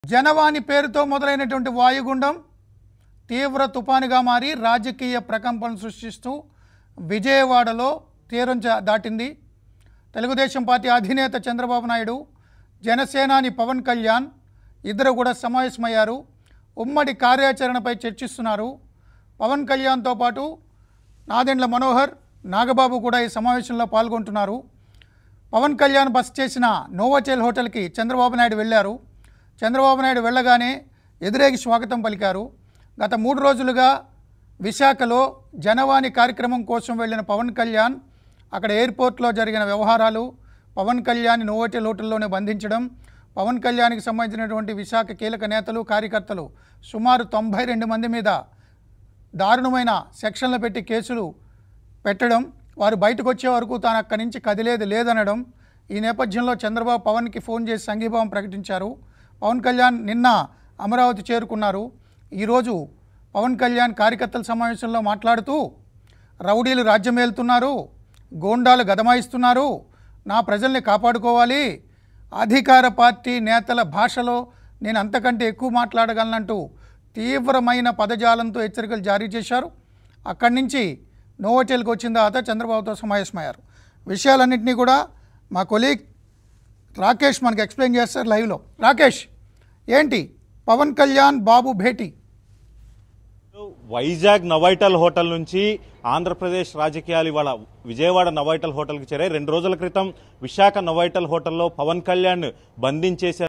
జనవాణి పేరుతో మొదలైనటువంటి వాయుగుండం తీవ్ర తుపానుగా మారి రాజకీయ ప్రకంపనలు సృష్టిస్తూ విజయవాడలో తీరం చ- దాటింది తెలుగుదేశం పార్టీ అధినేత చంద్రబాబు నాయుడు జనసేనాని పవన్ కళ్యాణ్ ఇద్దరు కూడా సమావేశమయ్యారు ఉమ్మడి కార్యాచరణపై చర్చిస్తున్నారు పవన్ కళ్యాణ్తో పాటు నాదెండ్ల మనోహర్ నాగబాబు కూడా ఈ సమావేశంలో పాల్గొంటున్నారు పవన్ కళ్యాణ్ బస్ చేసిన నోవాచెల్ హోటల్కి చంద్రబాబు నాయుడు వెళ్ళారు చంద్రబాబు నాయుడు వెళ్ళగానే ఎదురేగి స్వాగతం పలికారు గత మూడు రోజులుగా విశాఖలో జనవాణి కార్యక్రమం కోసం వెళ్ళిన పవన్ కళ్యాణ్ అక్కడ ఎయిర్పోర్ట్లో జరిగిన వ్యవహారాలు పవన్ కళ్యాణ్ నోవోటెల్ హోటల్లోనే బంధించడం పవన్ కళ్యాణ్కి సంబంధించినటువంటి విశాఖ కీలక నేతలు కార్యకర్తలు సుమారు తొంభై రెండు మంది మీద దారుణమైన సెక్షన్లు పెట్టి కేసులు పెట్టడం వారు బయటకు వచ్చే వరకు తాను అక్కడి నుంచి కదిలేది లేదనడం ఈ నేపథ్యంలో చంద్రబాబు పవన్కి ఫోన్ చేసి సంఘీభావం ప్రకటించారు పవన్ కళ్యాణ్ నిన్న అమరావతి చేరుకున్నారు ఈరోజు పవన్ కళ్యాణ్ కార్యకర్తల సమావేశంలో మాట్లాడుతూ రౌడీలు రాజ్యమేలుతున్నారు గోండాలు గదమాయిస్తున్నారు నా ప్రజల్ని కాపాడుకోవాలి అధికార పార్టీ నేతల భాషలో నేను అంతకంటే ఎక్కువ మాట్లాడగలనంటూ తీవ్రమైన పదజాలంతో హెచ్చరికలు జారీ చేశారు అక్కడి నుంచి నోవోటెల్కి వచ్చిన తర్వాత చంద్రబాబుతో సమావేశమయ్యారు విషయాలన్నింటినీ కూడా మా కొలీగ్ రాకేష్ మనకి ఎక్స్ప్లెయిన్ చేస్తారు లైవ్లో రాకేష్ ఏంటి పవన్ కళ్యాణ్ బాబు భేటీ వైజాగ్ నవైటల్ హోటల్ నుంచి ఆంధ్రప్రదేశ్ రాజకీయాలు ఇవాళ విజయవాడ నవైటల్ హోటల్కి చేరాయి రెండు రోజుల క్రితం విశాఖ నవైటల్ హోటల్లో పవన్ కళ్యాణ్ బంధించేశారు